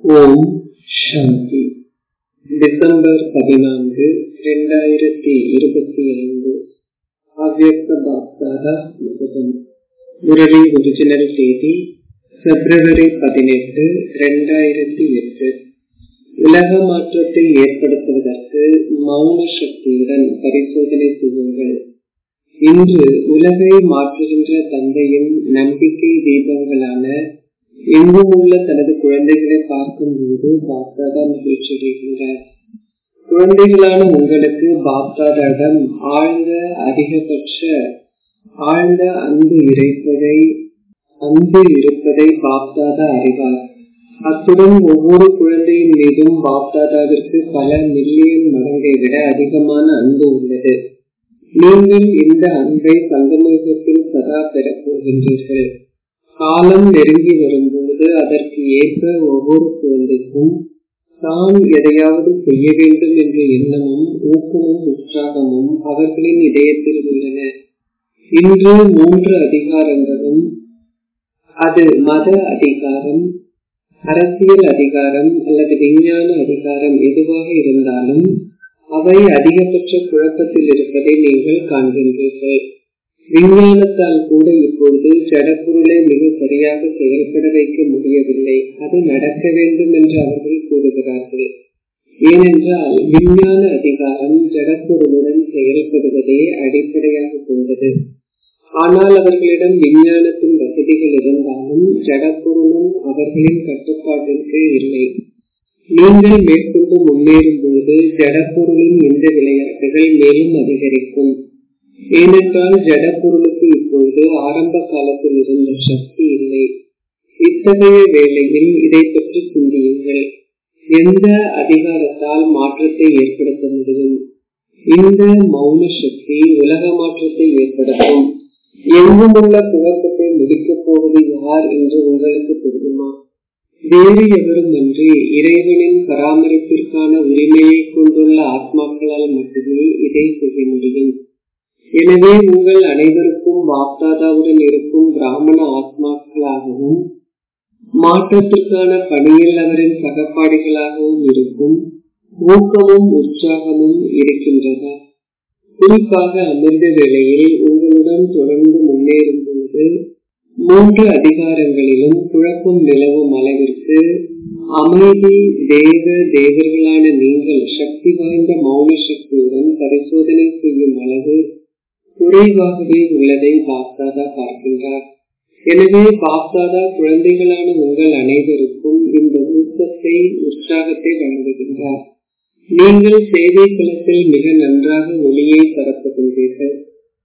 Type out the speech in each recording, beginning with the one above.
ஓம் சாந்தி December பதினான்கு இரண்டாயிரத்தி இருபத்தி ஐந்து அவ்யக்த பாப்தாதா முகதம் முரளி ஒரிஜினல் தேதி பிப்ரவரி பதினெட்டு இரண்டாயிரத்தி எட்டு உலக மாற்றத்தை ஏற்படுத்துவதற்கு மௌன சக்தியுடன் பரிசோதனை செய்யுங்கள் இன்று உலகை மாற்றுகின்ற தந்தையின் நம்பிக்கை தீபங்களான எங்கும் உள்ள தனது குழந்தைகளை பார்க்கும்போது பாப்தாதா மகிழ்ச்சி அடைகின்றார் குழந்தைகளான உங்களுக்கு பாப்தாதாவிடம் ஆழ்ந்த அதிகபட்ச ஆழ்ந்த அன்பு இருப்பதை அன்பு இருப்பதை பாப்தாதா அறிவார் அத்துடன் ஒவ்வொரு குழந்தையின் மீதும் பாப்தாதாவிற்கு பல மில்லியன் மடங்கை விட அதிகமான அன்பு உள்ளது நீங்கள் இந்த அன்பை சங்கமயுகத்தில் சதா பெறப் போகின்றீர்கள் காலம் நெருங்கி வரும்பொழுது அதற்கு ஏற்ப ஒவ்வொரு குழந்தைக்கும் தான் எதையாவது செய்ய வேண்டும் என்ற எண்ணமும் ஊக்கமும் உற்சாகமும் அவர்களின் இதயத்தில் உள்ளன இன்று மூன்று அதிகாரங்களும் அது மத அதிகாரம் அரசியல் அதிகாரம் அல்லது விஞ்ஞான அதிகாரம் எதுவாக இருந்தாலும் அவை அதிகபட்ச குழப்பத்தில் இருப்பதை நீங்கள் காண்கின்றீர்கள் விஞ்ஞானத்தால் கூட இப்பொழுது ஜடப்பொருளை மிக சரியாக செயல்பட வைக்க முடியவில்லை அது நடக்க வேண்டும் என்று அவர்கள் கூறுகிறார்கள் ஏனென்றால் விஞ்ஞான அதிகாரம் ஜடப்பொருளுடன் செயல்படுவதே அடிப்படையாக கொண்டது ஆனால் அவர்களிடம் விஞ்ஞானத்தின் வசதிகள் இருந்தாலும் ஜடப்பொருளும் அவர்களின் கட்டுப்பாட்டிற்கு இல்லை நீங்கள் மேற்கொண்டு முன்னேறும் பொழுது ஜடப்பொருளின் இந்த விளையாட்டுகள் மேலும் அதிகரிக்கும் ஏனென்றால் ஜடப்பொருளுக்கு இப்பொழுது ஆரம்ப காலத்தில் இருந்த சக்தி இல்லை இத்தகைய வேளையில் இதை பற்றி சிந்தியுங்கள் எந்த அதிகாரத்தால் மாற்றத்தை ஏற்படுத்த முடியும் இந்த மௌன சக்தி உலக மாற்றத்தை ஏற்படுத்தும் எங்கும் உள்ள குழப்பத்தை முடிக்கப் போவது யார் என்று உங்களுக்கு தெரியுமா வேறு எவரும் அன்றி இறைவனின் பராமரிப்பிற்கான உரிமையை கொண்டுள்ள ஆத்மாக்களால் மட்டுமே இதை செய்ய முடியும் எனவே உங்கள் அனைவருக்கும் வாப்தாதாவுடன் இருக்கும் பிராமண ஆத்மாக்களாகவும் மாற்றத்திற்கான பணியில் அவரின் சகப்பாடிகளாகவும் இருக்கும் ஊக்கமும் உற்சாகமும் இருக்கின்றதா குறிப்பாக அமிர்த வேளையில் உங்களுடன் தொடர்ந்து முன்னேறும் பொழுது மூன்று அதிகாரங்களிலும் குழப்பம் நிலவும் அளவிற்கு அமைதி தேவ தேவர்களான நீங்கள் சக்தி வாய்ந்த மௌன சக்தியுடன் பரிசோதனை செய்யும் அளவு குறைவாகவே உள்ளதை பாப்தாதா பார்க்கின்றார் எனவே பாப்தாதா குழந்தைகளான உங்கள் அனைவருக்கும் இந்த ஊக்கத்தை உற்சாகத்தை வழங்குகின்றார் நீங்கள் சேவை களத்தில் மிக நன்றாக ஒளியை பரப்புகின்றீர்கள்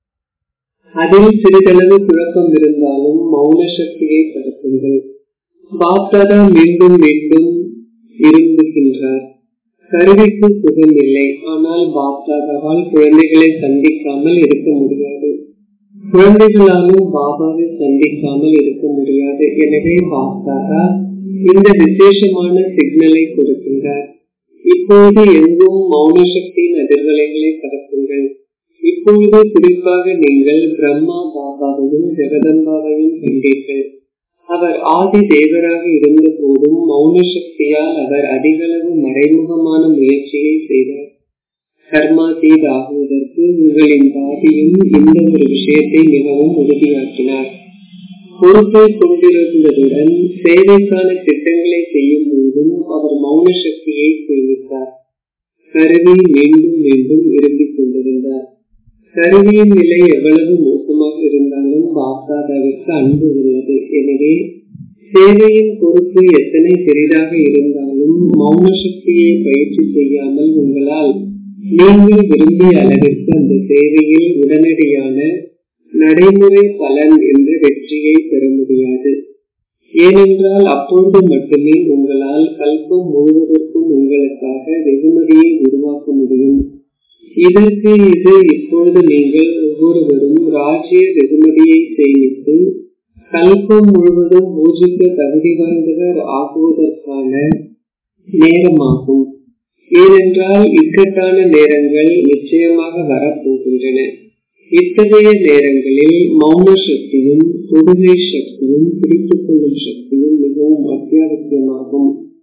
அதில் சிறிதளவு குழப்பம் இருந்தாலும் மௌன சக்தியை பரப்புங்கள் பாப்தாதா மீண்டும் மீண்டும் விரும்புகின்றார் கருவிக்கு சுகம் இல்லை ஆனால் பாப்தாதாவால் குழந்தைகளை சந்திக்காமல் இருக்க முடியாது குழந்தைகளாலும் பாபாவை சந்திக்காமல் இருக்க முடியாது எனவே பாப்தாதா இந்த விசேஷமான சிக்னலை கொடுக்கின்றார் இப்போது எங்கும் மௌன சக்தியின் அதிர்வலைகளை பரப்புங்கள் இப்பொழுது குறிப்பாக நீங்கள் பிரம்மா பாபாவையும் ஜெகதம்பாவையும் கண்டீர்கள் அவர் ஆதி தேவராக இருந்த போதும் மௌன சக்தியால் அவர் அதிகளவு மறைமுகமான முயற்சியை செய்தார் கர்மாதீத் ஆகுவதற்கு உங்களின் பாதியும் இந்த ஒரு விஷயத்தை மிகவும் உறுதியாக்கினார் பொறுப்பை கொண்டிருந்ததுடன் சேவைக்கான திட்டங்களை செய்யும் போதும் அவர் மௌன சக்தியை சேமித்தார் கருவி மீண்டும் மீண்டும் விரும்பிக் கொண்டிருந்தார் கருவியின் நிலை எவ்வளவு மோசமாக இருந்தாலும் பாப்தாதாவிற்கு அன்பு உள்ளது எனவே சேவையின் பொறுப்பு எத்தனை பெரிதாக இருந்தாலும் மௌன சக்தியை பயிற்சி செய்யாமல் உங்களால் நீங்கள் விரும்பிய அளவிற்கு அந்த சேவையில் உடனடியான நடைமுறை பலன் என்ற வெற்றியை பெற முடியாது ஏனென்றால் அப்பொழுது மட்டுமே உங்களால் கல்பம் முழுவதற்கும் உங்களுக்காக வெகுமதியை உருவாக்க முடியும் இதற்கு இது இப்பொழுது நீங்கள் ஒவ்வொருவரும் ராஜ்ய வெகுமதியை சேமித்து கல்பம் முழுவதும் பூஜிக்க தகுதி வாய்ந்தவர் ஆகுவதற்கான நேரமாகும் ஏனென்றால் இக்கட்டான நேரங்கள் நிச்சயமாக வரப்போகின்றன இத்தகைய நேரங்களில் மௌன சக்தியும் தொடுகை சக்தியும் பிடித்துக் கொள்ளும் சக்தியும் மிகவும் அத்தியாவசியமாகும்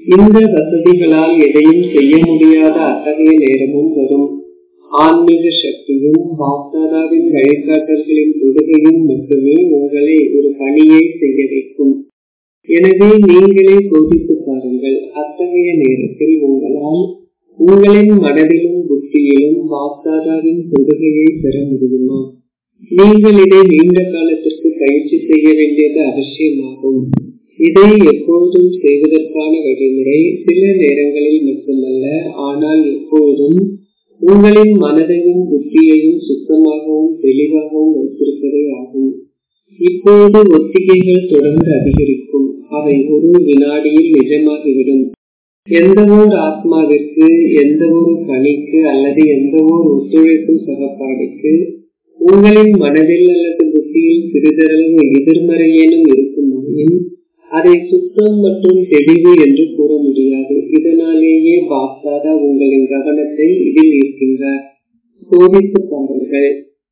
இந்த வசதிகளால் எதையும் செய்ய முடியாத அத்தகைய நேரமும் வரும் ஆன்மீக சக்தியும் பாப்தாதாவின் வழிகாட்டல்களின் தொடுகையும் மட்டுமே உங்களை ஒரு பணியை செய்ய வைக்கும் எனவே நீங்களே சோதித்து பாருங்கள் அத்தகைய நேரத்தில் உங்களால் உங்களின் மனதிலும் புத்தியிலும் பாப்தாதாவின் தொடுகையை பெற முடியுமா நீங்கள் இதை நீண்ட காலத்திற்கு பயிற்சி செய்ய வேண்டியது அவசியமாகும் இதை எப்பொழுதும் செய்வதற்கான வழிமுறை சில நேரங்களில் மட்டுமல்ல ஆனால் எப்பொழுதும் உங்களின் மனதையும் புத்தியையும் சுத்தமாகவும் தெளிவாகவும் வைத்திருப்பதே ஆகும் இப்போது ஒத்திகைகள் தொடர்ந்து அதிகரிக்கும் அவை ஒரு வினாடியில் நிஜமாகிவிடும் எந்த ஓர் ஆத்மாவிற்கு எந்த ஒரு பணிக்கு அல்லது எந்த ஓர் ஒத்துழைப்பு சகப்பாடிக்கு உங்களின் மனதில் அல்லது புத்தியில் சிறிதளவு எதிர்மறையேனும் இருக்குமாயின் அதை சுத்தம் மற்றும் தெளிவு என்று கூற முடியாது இதனாலேயே பாப்தாதா உங்களின் கவனத்தை இதில் இருக்கின்றார் சோதித்து பாருங்கள்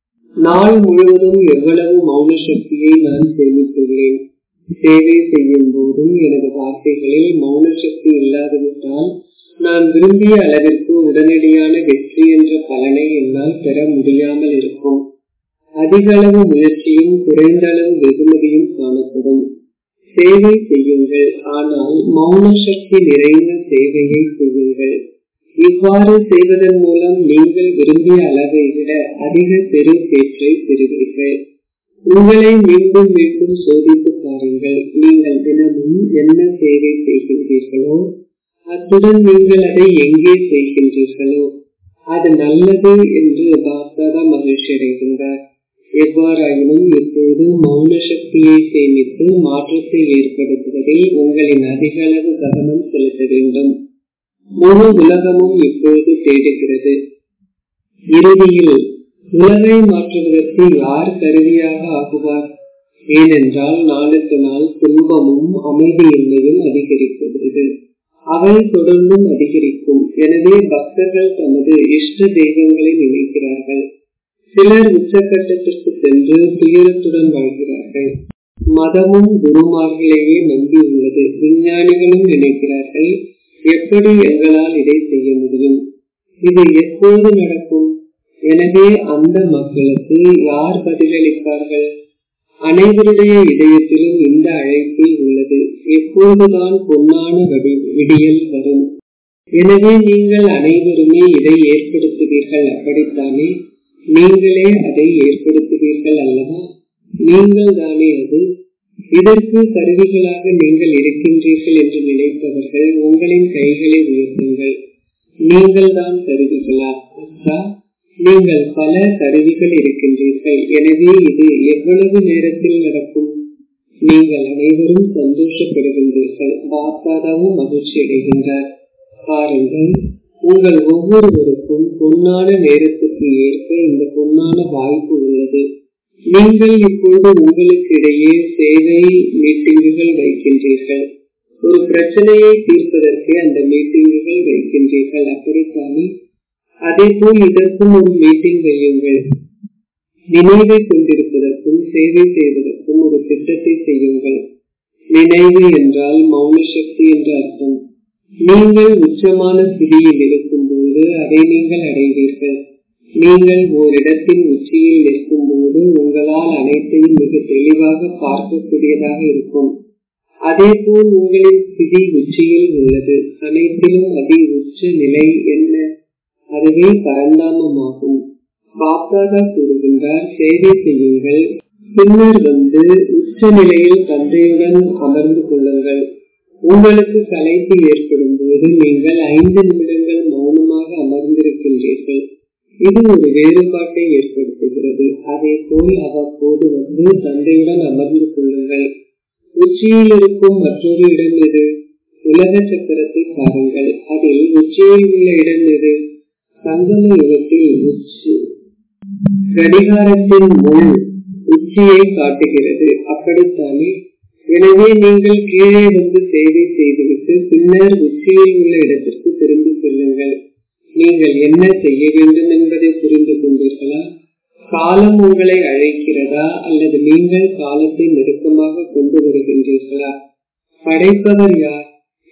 நாள் முழுவதும் எவ்வளவு மௌன சக்தியை நான் சேமித்துள்ளேன் சேவை செய்யும் போதும் எனது வார்த்தைகளில் மௌன சக்தி இல்லாதுவிட்டால் நான் விரும்பிய அளவிற்கு உடனடியான வெற்றி என்ற பலனை என்னால் பெற முடியாமல் இருக்கும் அதிக அளவு முயற்சியும் குறைந்த அளவு வெகுமதியும் காணப்படும் சேவை செய்யுங்கள் ஆனால் மௌன சக்தி நிறைந்த சேவையை செய்யுங்கள் இவ்வாறு செய்வதன் மூலம் நீங்கள் விரும்பிய அளவை விட அதிக பெரு பேற்றை பெறுவீர்கள் உங்களை மீண்டும் மீண்டும் சோதித்து பாருங்கள் நீங்கள் தினமும் என்ன சேவை செய்கின்றீர்களோ அத்துடன் நீங்கள் அதை எங்கே செய்கின்றீர்களோ அது நல்லது என்று பாப்தாதா மகிழ்ச்சி அடைகின்றார் எவ்வாறாயினும் இப்பொழுது மௌன சக்தியை சேமித்து மாற்றத்தை ஏற்படுத்துவதில் உங்களின் அதிக அளவு கவனம் செலுத்த வேண்டும் முழு உலகமும் இப்பொழுது தேடுகிறது இறுதியில் உலகை மாற்றுவதற்கு யார் கருவியாக ஆகுவார் ஏனென்றால் நாளுக்கு நாள் துன்பமும் அமைதியின்மையும் அதிகரிக்கிறது அவை தொடர்ந்தும் அதிகரிக்கும் எனவே பக்தர்கள் தமது இஷ்ட தெய்வங்களை நினைக்கிறார்கள் சிலர் உச்சக்கட்டத்திற்கு சென்று துயரத்துடன் வாழ்கிறார்கள் மதமும் குருமார்களையே நம்பியுள்ளது விஞ்ஞானிகளும் நினைக்கிறார்கள் எப்படி எங்களால் இதை செய்ய முடியும் இது எப்போது நடக்கும் எனவே அந்த மக்களுக்கு யார் பதிலளிப்பார்கள் அனைவருடைய இதயத்திலும் இந்த அழைப்பில் உள்ளது எப்போதுதான் பொன்னான விடியல் வரும் எனவே நீங்கள் அனைவருமே இதை ஏற்படுத்துவீர்கள் அப்படித்தானே நீங்களே அதை ஏற்படுத்துவீர்கள் அல்லவா நீங்கள் தானே அது இதற்கு கருவிகளாக நீங்கள் இருக்கின்றீர்கள் என்று நினைப்பவர்கள் உங்களின் கைகளை உயர்த்துங்கள் நீங்கள் தான் கருவிகளா அக்கா நீங்கள் பல கருவிகள் இருக்கின்றீர்கள் எனவே இது எவ்வளவு நேரத்தில் நடக்கும் நீங்கள் அனைவரும் சந்தோஷப்படுகின்றீர்கள் பாப்தாதாவும் மகிழ்ச்சி அடைகின்றார் பாருங்கள் உங்கள் ஒவ்வொருவருக்கும் பொன்னான நேரத்துக்கு ஏற்ப இந்த பொன்னான வாய்ப்பு உள்ளது நீங்கள் இப்பொழுது உங்களுக்கு இடையே சேவை மீட்டிங்குகள் வைக்கின்றீர்கள் ஒரு பிரச்சனையை தீர்ப்பதற்கு அந்த மீட்டிங்குகள் வைக்கின்றீர்கள் அப்படித்தானே அதே போல் இதற்கும் ஒரு மீட்டிங் வையுங்கள் நினைவை கொண்டிருப்பதற்கும் சேவை செய்வதற்கும் ஒரு திட்டத்தை செய்யுங்கள் நினைவு என்றால் மௌன சக்தி என்று அர்த்தம் நீங்கள் உச்சமான ஸ்திதியில் இருக்கும் பொழுது அதை நீங்கள் அடைவீர்கள் நீங்கள் ஓரிடத்தின் உச்சியில் நிற்கும் பொழுது உங்களால் அனைத்தையும் மிக தெளிவாக பார்க்கக்கூடியதாக இருக்கும் அதே போல் உங்களின் ஸ்திதி உச்சியில் உள்ளது அனைத்திலும் அதி உச்ச நிலை என்ன அதுவே பரந்தாமமாகும் பாப்தாதா கூறுகின்றார் சேவை செய்யுங்கள் பின்னர் வந்து உச்ச நிலையில் தந்தையுடன் அமர்ந்து கொள்ளுங்கள் உங்களுக்கு கலைப்பு ஏற்படும் போது நீங்கள் ஐந்து நிமிடங்கள் மௌனமாக அமர்ந்திருக்கின்றீர்கள் இது ஒரு வேறுபாட்டை ஏற்படுத்துகிறது அதே போல் அவ்வப்போது வந்து தந்தையுடன் அமர்ந்து கொள்ளுங்கள் உச்சியில் இருக்கும் மற்றொரு இடம் எது உலக சக்கரத்தை பாருங்கள் அதில் உச்சியில் உள்ள இடம் எது சங்கம யுகத்தில் உச்சி கடிகாரத்தின் முள் உச்சியை காட்டுகிறது அப்படித்தானே எனவே நீங்கள் கீழே வந்து சேவை செய்துவிட்டு பின்னர் உச்சியில் உள்ள இடத்திற்கு திரும்பி செல்லுங்கள் நீங்கள் என்ன செய்ய வேண்டும் என்பதை புரிந்து கொண்டீர்களா காலம் உங்களை அழைக்கிறதா அல்லது நீங்கள் காலத்தை நெருக்கமாக கொண்டு வருகின்றீர்களா படைப்பவர் யார்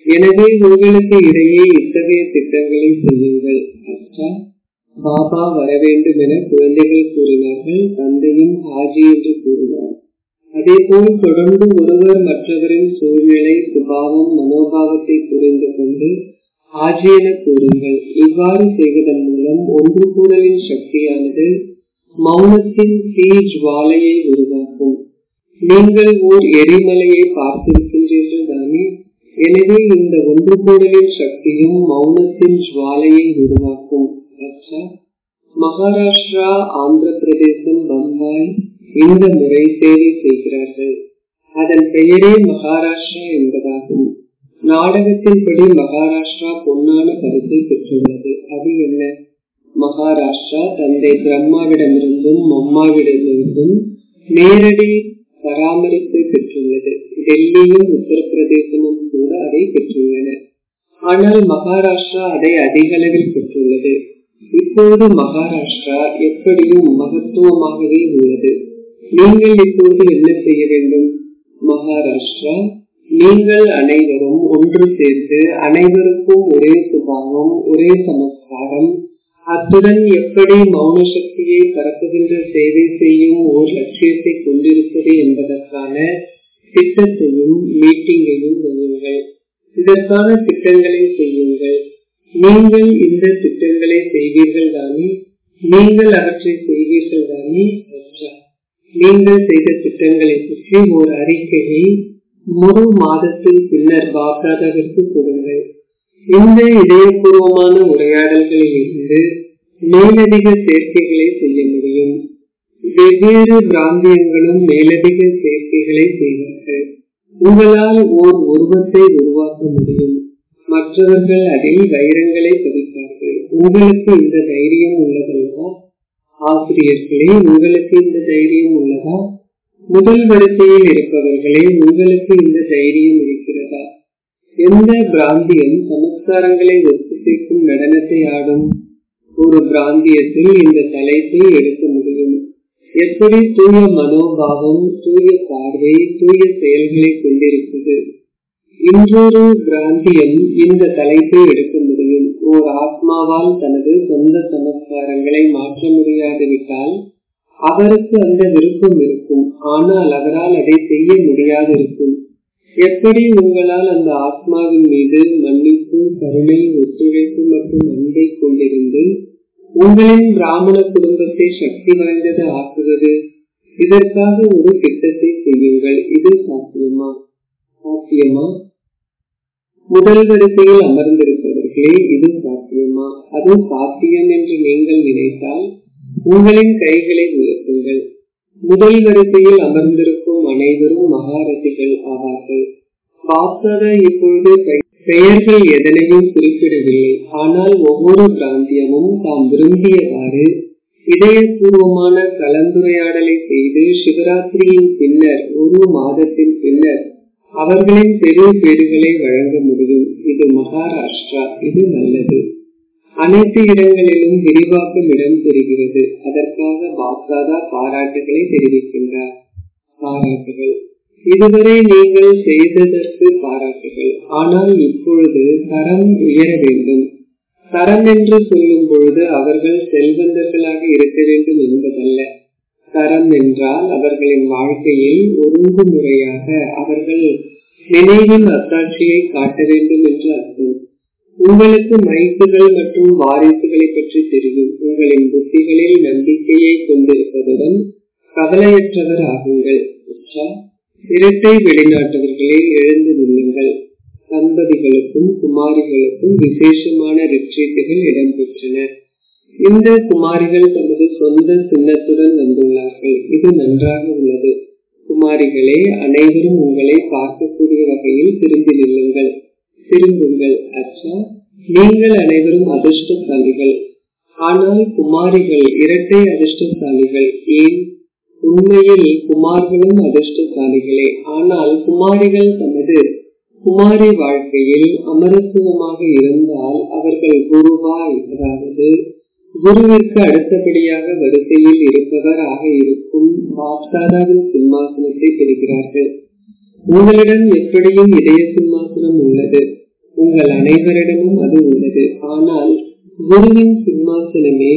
எனவே உங்களுக்கு இடையே இத்தகைய திட்டங்களை செய்யுங்கள் அச்சா பாபா வர வேண்டும் என குழந்தைகள் கூறினார்கள் தந்தையும் ஹாஜி என்று கூறினார் அதேபோல் தொடர்ந்து ஒருவர் மற்றவரின் சூழ்நிலை சுபாவம் மனோபாவத்தை புரிந்து கொண்டு ஆஜி என கூறுங்கள் இவ்வாறு செய்வதன் மூலம் ஒன்று கூடலின் சக்தியானது மௌனத்தின் தீ ஜுவாலையை உருவாக்கும் நீங்கள் ஓர் எரிமலையை பார்த்திருக்கின்றீர்கள் தானே எனவே இந்த ஒன்று கூடலின் சக்தியும் மௌனத்தின் ஜுவாலையை உருவாக்கும் அச்சா மகாராஷ்டிரா ஆந்திர பிரதேசம் பம்பாய் இந்த முறை சேவை செய்கிறார்கள் அதன் பெயரே மகாராஷ்டிரா என்பதாகும் நாடகத்தின்படி மகாராஷ்டிரா பொன்னான பரிசை பெற்றுள்ளது அது என்ன மகாராஷ்டிரா தந்தை பிரம்மாவிடமிருந்தும் அம்மாவிடமிருந்தும் நேரடி பராமரிப்பை பெற்றுள்ளது டெல்லியும் உத்தரப்பிரதேசமும் கூட அதை பெற்றுள்ளன ஆனால் மகாராஷ்டிரா அதை அதிக அளவில் பெற்றுள்ளது இப்போது மகாராஷ்டிரா எப்படியும் மகத்துவமாகவே உள்ளது நீங்கள் இப்போது என்ன செய்ய வேண்டும் மகாராஷ்டிரா நீங்கள் அனைவரும் ஒன்று சேர்ந்து அனைவருக்கும் ஒரே சுபாவம் ஒரே சமஸ்காரம் அத்துடன் எப்படி மௌன சக்தியை பரப்புகின்ற சேவை செய்யும் ஓர் லட்சியத்தை கொண்டிருப்பது என்பதற்கான திட்டத்தையும் மீட்டிங்கையும் வையுங்கள் இதற்கான திட்டங்களை செய்யுங்கள் நீங்கள் இந்த திட்டங்களை செய்வீர்கள் தானே நீங்கள் அவற்றை செய்வீர்கள் தானே நீங்கள் செய்த திட்டங்களை பற்றி ஒரு அறிக்கையை ஒரு மாதத்தின் பின்னர் பாப்தாதாவிற்கு கொடுங்கள் இந்த இதயபூர்வமான உரையாடல்களில் இருந்து மேலதிக சேர்க்கைகளை செய்ய முடியும் வெவ்வேறு பிராந்தியங்களும் மேலதிக சேர்க்கைகளை செய்வார்கள் உங்களால் ஓர் உருவத்தை உருவாக்க முடியும் மற்றவர்கள் அதில் வைரங்களை பதிப்பார்கள் உங்களுக்கு இந்த தைரியம் உள்ளதல்லவா ஆசிரியர்களே உங்களுக்கு இந்த தைரியம் உள்ளதா முதல் வரிசையில் இருப்பவர்களே உங்களுக்கு இந்த தைரியம் இருக்கிறதா எந்த பிராந்தியம் சமஸ்காரங்களை ஒத்துசைக்கும் நடனத்தை ஆடும் ஒரு பிராந்தியத்தில் இந்த தலைப்பை எடுக்க முடியும் எப்படி தூய மனோபாவம் தூய பார்வை தூய செயல்களை கொண்டிருப்பது இன்றொரு பிராந்தியம் இந்த தலைப்பை எடுக்க முடியும் ஓர் ஆத்மாவால் தனது சொந்த சமஸ்காரங்களை மாற்ற முடியாது விட்டால் அவருக்கு அந்த விருப்பம் இருக்கும் ஆனால் அவரால் அதை செய்ய முடியாது இருக்கும் எப்படி உங்களால் அந்த ஆத்மாவின் மீது மன்னிப்பு கருணை ஒத்துழைப்பு மற்றும் அன்பை கொண்டிருந்து உங்களின் பிராமண குடும்பத்தை சக்தி வாய்ந்தது ஆக்குவது இதற்காக ஒரு திட்டத்தை செய்யுங்கள் இது சாத்தியமா சாத்தியமா முதல் வரிசையில் அமர்ந்திருப்பவர்களே இது சாத்தியமா அது சாத்தியம் என்று நீங்கள் நினைத்தால் உங்களின் கைகளை உயர்த்துங்கள் முதல் வரிசையில் அமர்ந்திருக்கும் அனைவரும் மகாரதிகள் ஆவார்கள் பாப்தாதா இப்பொழுது பெயர்கள் எதனையும் குறிப்பிடவில்லை ஆனால் ஒவ்வொரு பிராந்தியமும் தாம் விரும்பியவாறு இதயபூர்வமான கலந்துரையாடலை செய்து சிவராத்திரியின் பின்னர் ஒரு மாதத்தின் பின்னர் அவர்களின் பெரு பேடுகளை வழங்க முடியும் இது மகாராஷ்டிரா இது நல்லது அனைத்து இடங்களிலும் விரிவாக்கம் இடம் பெறுகிறது அதற்காக பாப்தாதா பாராட்டுகளை தெரிவிக்கின்றார் பாராட்டுகள் இதுவரை நீங்கள் செய்ததற்கு பாராட்டுகள் ஆனால் இப்பொழுது தரம் உயர வேண்டும் தரம் என்று சொல்லும் பொழுது அவர்கள் செல்வந்தர்களாக இருக்க வேண்டும் என்பதல்ல தரம் என்றால் அவர்களின் வாழ்க்கையில் ஒழுங்குமுறையாக அவர்கள் நினைவின் அத்தாட்சியை காட்ட வேண்டும் என்று அர்த்தம் உங்களுக்கு மைக்குகள் மற்றும் வாரிசுகளை பற்றி தெரியும் உங்களின் புத்திகளில் நம்பிக்கையை கொண்டிருப்பதுடன் கவலையற்றவர் ஆகுங்கள் இரட்டை வெளிநாட்டவர்களே எழுந்து நில்லுங்கள் தம்பதிகளுக்கும் குமாரிகளுக்கும் விசேஷமான ரிட்ரீட்டுகள் இடம்பெற்றன இந்த குமாரிகள் தமது சொந்த சின்னத்துடன் வந்துள்ளார்கள் இது நன்றாக உள்ளது குமாரிகளே அனைவரும் உங்களை பார்க்கக்கூடிய வகையில் திரும்பி நில்லுங்கள் திரும்புங்கள் அச்சா நீங்கள் அனைவரும் அதிர்ஷ்டசாலிகள் ஆனால் குமாரிகள் இரட்டை அதிர்ஷ்டசாலிகள் ஏன் உண்மையில் குமார்களும் அதிர்ஷ்டசாலிகளே ஆனால் குமாரிகள் தமது குமாரி வாழ்க்கையில் அமரத்துவமாக இருந்தால் அவர்கள் குருவாய் அதாவது குருவிற்கு அடுத்தபடியாக வரிசையில் இருப்பவர் ஆக இருக்கும் பாப்தாதாவின் சிம்மாசனத்தை பெறுகிறார்கள் உங்களிடம் எப்படியும் இதய சிம்மாசனம் உள்ளது உங்கள் அனைவரிடமும் அது உள்ளது ஆனால் குருவின் சிம்மாசனமே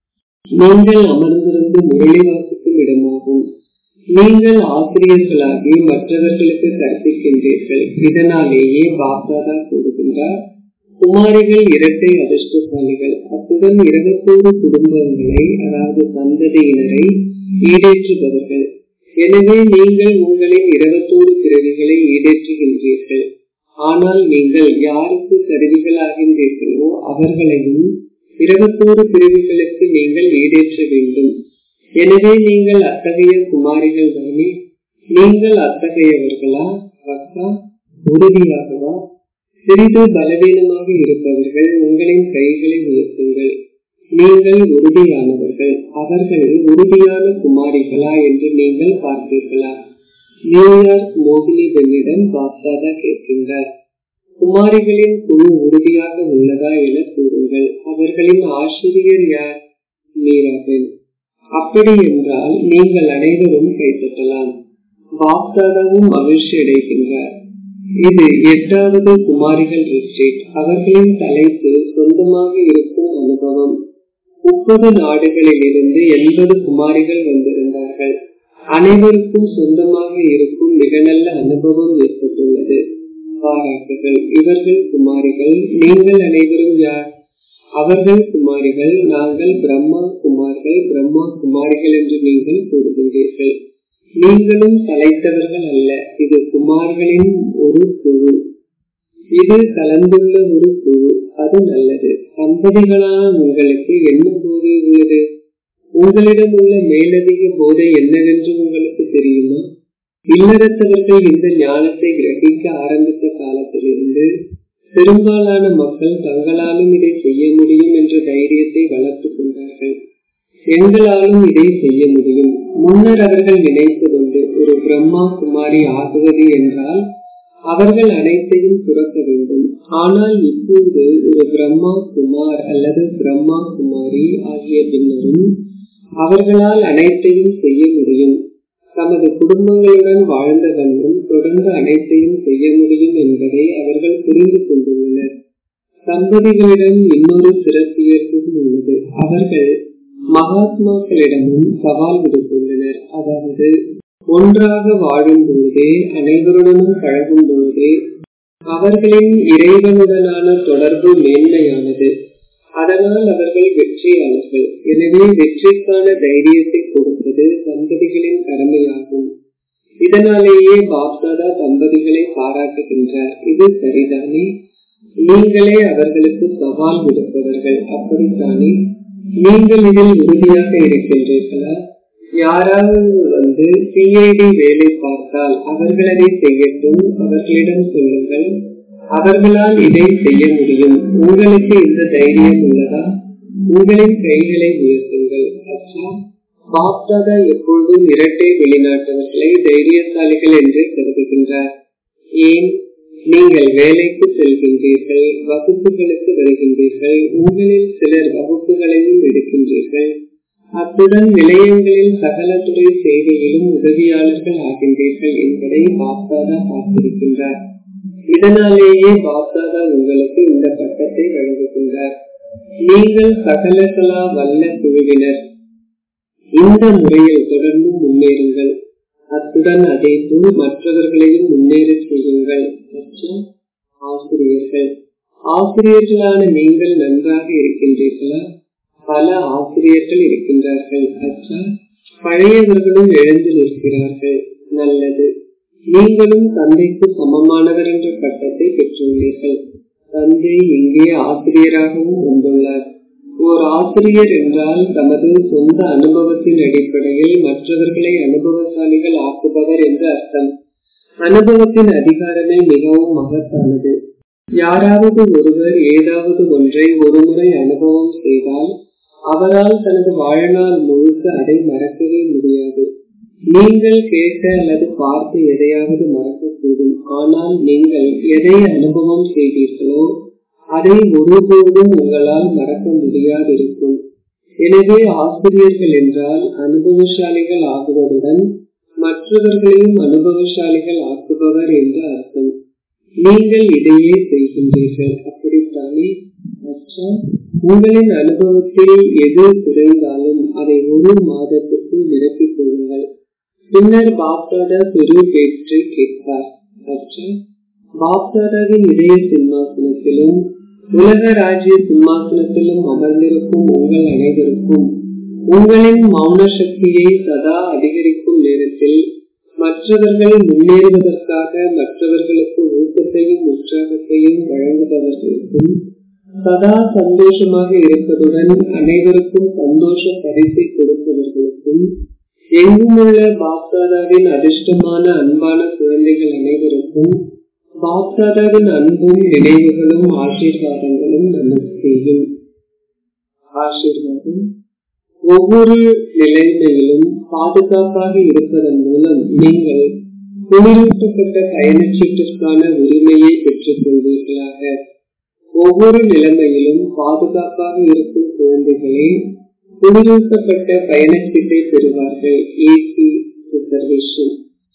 நீங்கள் அமர்ந்திருந்து முரளி வாசிக்கும் இடமாகும் நீங்கள் ஆசிரியர்களாகி மற்றவர்களுக்கு கற்பிக்கின்றீர்கள் இதனாலேயே பாப்தாதா கூறுகின்றார் குமாரிகள் இரட்டை அதிர்ஷ்டசாலிகள் அத்துடன் இருபத்தோரு குடும்பங்களை அதாவது சந்ததியினரை ஈடேற்றுபவர்கள் எனவே நீங்கள் உங்களின் இருபத்தோரு பிறவிகளை ஈடேற்றுகின்றீர்கள் ஆனால் நீங்கள் யாருக்கு கருவிகளாகின்றீர்களோ அவர்களையும் இருபத்தோரு பிரிவுகளுக்கு நீங்கள் ஈடேற்ற வேண்டும் எனவே நீங்கள் அத்தகைய குமாரிகள் தானே நீங்கள் அத்தகையவர்களா அக்கா உறுதியாகவா சிறிது பலவீனமாக இருப்பவர்கள் உங்களின் கைகளை உயர்த்துங்கள் நீங்கள் உறுதியானவர்கள் அவர்கள் உறுதியான குமாரிகளா என்று நீங்கள் பார்த்தீர்களா நியூயார்க் மோகினி பெண்ணிடம் பாப்தாதா கேட்கின்றார் குமாரிகளின் குழு உறுதியாக உள்ளதா என கூறுங்கள் அவர்களின் ஆசிரியர் யார் மீராபெண் அப்படி என்றால் நீங்கள் அனைவரும் கைத்தட்டலாம் பாப்தாதாவும் மகிழ்ச்சி அடைகின்றார் இது எட்டாவது குமாரிகள் ரிட்ரீட் அவர்களின் தலைப்பு சொந்தமாக இருக்கும் அனுபவம் முப்பது நாடுகளில் இருந்து எண்பது குமாரிகள் வந்திருந்தார்கள் அனைவருக்கும் சொந்தமாக இருக்கும் மிக நல்ல அனுபவம் ஏற்பட்டுள்ளது பாராட்டுகள் இவர்கள் குமாரிகள் நீங்கள் அனைவரும் யார் அவர்கள் குமாரிகள் நாங்கள் பிரம்மா குமார்கள் பிரம்மா குமாரிகள் என்று நீங்கள் கூறுகின்றீர்கள் நீங்களும் தலைத்தவர்கள் அல்ல இது குமார்களின் ஒரு குழு இது கலந்துள்ள ஒரு குழு அது நல்லது தம்பதிகளான உங்களுக்கு என்ன போதை உள்ளது உங்களிடம் உள்ள மேலதிக போதை என்னவென்று உங்களுக்கு தெரியுமா இல்லறத்தவர்கள் இந்த ஞானத்தை கிரகிக்க ஆரம்பித்த காலத்திலிருந்து பெரும்பாலான மக்கள் தங்களாலும் இதை செய்ய முடியும் என்ற தைரியத்தை வளர்த்துக் கொண்டார்கள் எங்களாலும் இதை செய்ய முடியும் முன்னர் அவர்கள் நினைப்பதுண்டு ஒரு பிரம்மா குமாரி ஆகுவது என்றால் அவர்கள் அனைத்தையும் சுரக்க வேண்டும் ஆனால் இப்பொழுது ஒரு பிரம்மா குமார் அல்லது பிரம்மா குமாரி ஆகிய பின்னரும் அவர்களால் அனைத்தையும் செய்ய முடியும் தமது குடும்பங்களுடன் வாழ்ந்த வண்ணம் தொடர்ந்து அனைத்தையும் செய்ய முடியும் என்பதை அவர்கள் புரிந்து கொண்டுள்ளனர் தம்பதிகளிடம் இன்னொரு சிறப்பியல்பும் உள்ளது அவர்கள் மகாத்மாக்களிடமும் சவால் விடுத்துள்ளனர் அதாவது ஒன்றாக வாழும் பொழுதே அனைவருடனும் பழகும் பொழுதே அவர்களின் இறைவனுடனான தொடர்பு மேன்மையானது அதனால் அவர்கள் வெற்றியாளர்கள் எனவே வெற்றிக்கான தைரியத்தை கொடுப்பது தம்பதிகளின் கடமையாகும் இதனாலேயே பாப்தாதா தம்பதிகளை பாராட்டுகின்றார் இது சரிதானே நீங்களே அவர்களுக்கு சவால் விடுப்பவர்கள் அப்படித்தானே நீங்கள் இதில் உறுதியாக இருக்கின்றீர்களா யாராவது வந்து சிஐடி வேலை பார்த்தால் அவர்கள் அதை செய்யட்டும் அவர்களிடம் சொல்லுங்கள் அவர்களால் இதை செய்ய முடியும் உங்களுக்கு இந்த தைரியம் உள்ளதா உங்களின் கைகளை உயர்த்துங்கள் அச்சா பாப்தாதா எப்பொழுதும் இரட்டை வெளிநாட்டவர்களை தைரியசாலிகள் என்று கருதுகின்றார் ஏன் நீங்கள் வேலைக்கு செல்கின்றீர்கள் வகுப்புகளுக்கு வருகின்றீர்கள் உங்களில் சிலர் வகுப்புகளையும் எடுக்கின்றீர்கள் அத்துடன் நிலையங்களில் சகல துறை சேவையிலும் உதவியாளர்கள் ஆகின்றீர்கள் என்பதை பாப்தாதா பார்த்திருக்கின்றார் இதனாலேயே பாப்தாதா உங்களுக்கு இந்த பட்டத்தை வழங்குகின்றார் நீங்கள் சகலகலா வல்ல குழுவினர் இந்த முறையில் தொடர்ந்து முன்னேறுங்கள் அத்துடன் அதே போல் மற்றவர்களையும் முன்னேற செய்யுங்கள் மற்றும் ஆசிரியர்கள் ஆசிரியர்களான நீங்கள் நன்றாக இருக்கின்றீர்களா பல ஆசிரியர்கள் இருக்கின்றார்கள் அச்சா பழையவர்களும் எழுந்து நிற்கிறார்கள் நல்லது நீங்களும் தந்தைக்கு சமமானவர் என்ற பட்டத்தை பெற்றுள்ளீர்கள் தந்தை இங்கே ஆசிரியராகவும் வந்துள்ளார் ஓர் ஆசிரியர் என்றால் தமது சொந்த அனுபவத்தின் அடிப்படையில் மற்றவர்களை அனுபவசாலிகள் ஆக்குபவர் என்று அர்த்தம் அனுபவத்தின் அதிகாரமே மிகவும் மகத்தானது யாராவது ஒருவர் ஏதாவது ஒன்றை ஒருமுறை அனுபவம் செய்தால் அவரால் தனது வாழ்நாள் முழுக்க அதை மறக்கவே முடியாது நீங்கள் கேட்ட அல்லது பார்த்து எதையாவது மறக்கக்கூடும் ஆனால் நீங்கள் எதை அனுபவம் செய்தீர்களோ அதை ஒருபோதும் உங்களால் மறக்க முடியாதிருக்கும் எனவே ஆசிரியர்கள் என்றால் அனுபவசாலிகள் ஆகுவதுடன் மற்றவர்களையும் அனுபவசாலிகள் ஆக்குபவர் என்று அர்த்தம் நீங்கள் இதையே செய்கின்றீர்கள் அப்படித்தானே அச்சா உங்களின் அனுபவத்தில் எது குறைந்தாலும் அதை ஒரு மாதத்திற்குள் நிரப்பிக் கொள்ளுங்கள் பின்னர் பாப்தாதா பெரு பேற்றை கேட்பார் அச்சா பாப்தாதாவின் இதய சிம்மாசனத்திலும் உலக ராஜ்ய சிம்மாசனத்திலும் அமர்ந்திருக்கும் உங்கள் அனைவருக்கும் உங்களின் மௌன சக்தியை சதா அதிகரிக்கும் நேரத்தில் மற்றவர்கள் முன்னேறுவதற்காக மற்றவர்களுக்கு ஊக்கத்தையும் உற்சாகத்தையும் வழங்குபவர்களுக்கும் சதா சந்தோஷமாக இருப்பதுடன் அனைவருக்கும் சந்தோஷ பரிசை கொடுப்பவர்களுக்கும் எங்குமுள்ள பாப்தாதாவின் அதிர்ஷ்டமான அன்பான குழந்தைகள் அனைவருக்கும் பாப்தாதாவின் அன்பும் நினைவுகளும் ஆசீர்வாதங்களும் நமஸ்தேயும் ஆசீர்வாதம் ஒவ்வொரு நிலைமையிலும் பாதுகாப்பாக இருப்பதன் மூலம் நீங்கள் குளிரூட்டப்பட்ட பயணச்சீட்டிற்கான உரிமையை பெற்றுக் கொள்வீர்களாக ஒவ்வொரு நிலைமையிலும் பாதுகாப்பாக இருக்கும் குழந்தைகளே குளிரூட்டப்பட்ட பயணச்சீட்டை பெறுவார்கள் ஏசி ரிசர்வேஷன்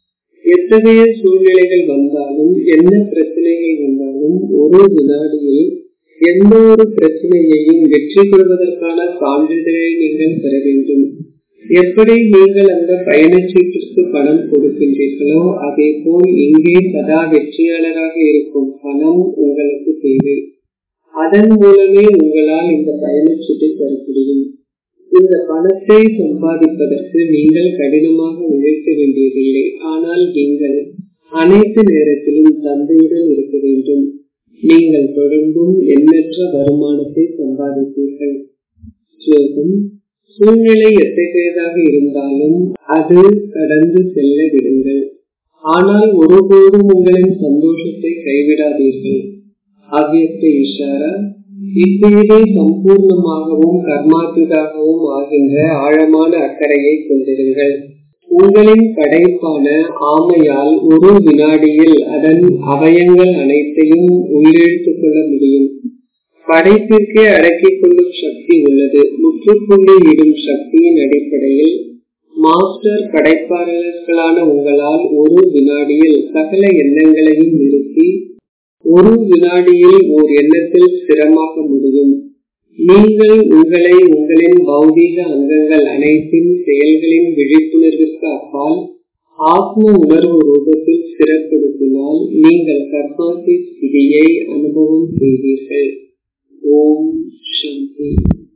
எத்தகைய சூழ்நிலைகள் வந்தாலும் என்ன பிரச்சனைகள் வந்தாலும் ஒரு வினாடியில் எந்த ஒரு பிரச்சனையையும் வெற்றி கொள்வதற்கான சான்றிதழை நீங்கள் பெற வேண்டும் எப்படி நீங்கள் அந்த பயணச்சீட்டிற்கு பணம் கொடுக்கின்றீர்களோ அதே போல் இங்கே சதா வெற்றியாளராக இருக்கும் பணம் உங்களுக்கு தேவை அதன் மூலமே உங்களால் இந்த பயணச்சீட்டை பெற முடியும் இந்த பணத்தை சம்பாதிப்பதற்கு நீங்கள் கடினமாக உழைக்க வேண்டியதில்லை ஆனால் நீங்கள் அனைத்து நேரத்திலும் தந்தையுடன் இருக்க வேண்டும் நீங்கள் தொடர்ந்தும் எண்ணற்ற வருமானத்தை சம்பாதிப்பீர்கள் ஸ்லோகம் சூழ்நிலை எத்தகையதாக இருந்தாலும் அது கடந்து செல்ல விடுங்கள் ஆனால் ஒருபோதும் உங்களின் சந்தோஷத்தை கைவிடாதீர்கள் அவ்வியக்த இஷாரா இப்பொழுதே சம்பூர்ணமாகவும் கர்மாத்திதாகவும் ஆகின்ற ஆழமான அக்கறையை கொண்டிருங்கள் உங்களின் படைப்பான ஆமையால் ஒரு வினாடியில் அதன் அவயங்கள் அனைத்தையும் உள்ளிழுத்துக் கொள்ள முடியும் படைப்பிற்கே அடக்கிக் கொள்ளும் சக்தி உள்ளது முற்றுப்புள்ளி இடும் சக்தியின் அடிப்படையில் மாஸ்டர் படைப்பாளர்களான உங்களால் ஒரு வினாடியில் சகல எண்ணங்களையும் நிறுத்தி ஒரு வினாடியில் ஓர் எண்ணத்தில் ஸ்திரமாக முடியும் நீங்கள் உங்களை உங்களின் பௌதீக அங்கங்கள் அனைத்தின் செயல்களின் விழிப்புணர்விற்கு அப்பால் ஆத்ம உணர்வு ரூபத்தில் ஸ்திரப்படுத்தினால் நீங்கள் கர்மாசி ஸ்திதியை அனுபவம் செய்வீர்கள் ஓம் சாந்தி